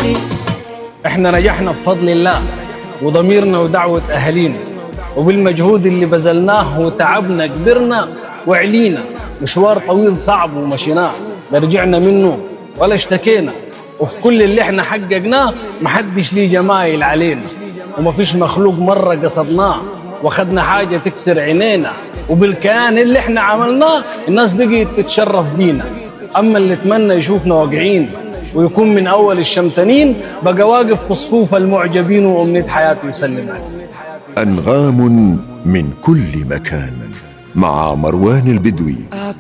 كويس احنا نجحنا بفضل الله وضميرنا ودعوة أهالينا وبالمجهود اللي بذلناه وتعبنا كبرنا وعلينا مشوار طويل صعب ومشيناه لا رجعنا منه ولا اشتكينا وفي كل اللي احنا حققناه محدش ليه جمايل علينا ومفيش مخلوق مرة قصدناه واخدنا حاجة تكسر عينينا وبالكيان اللي احنا عملناه الناس بقيت تتشرف بينا اما اللي اتمنى يشوفنا واقعين ويكون من اول الشمتانين بقى واقف في صفوف المعجبين وامنية حياته يسلم عليه أنغام من كل مكان مع مروان البدوي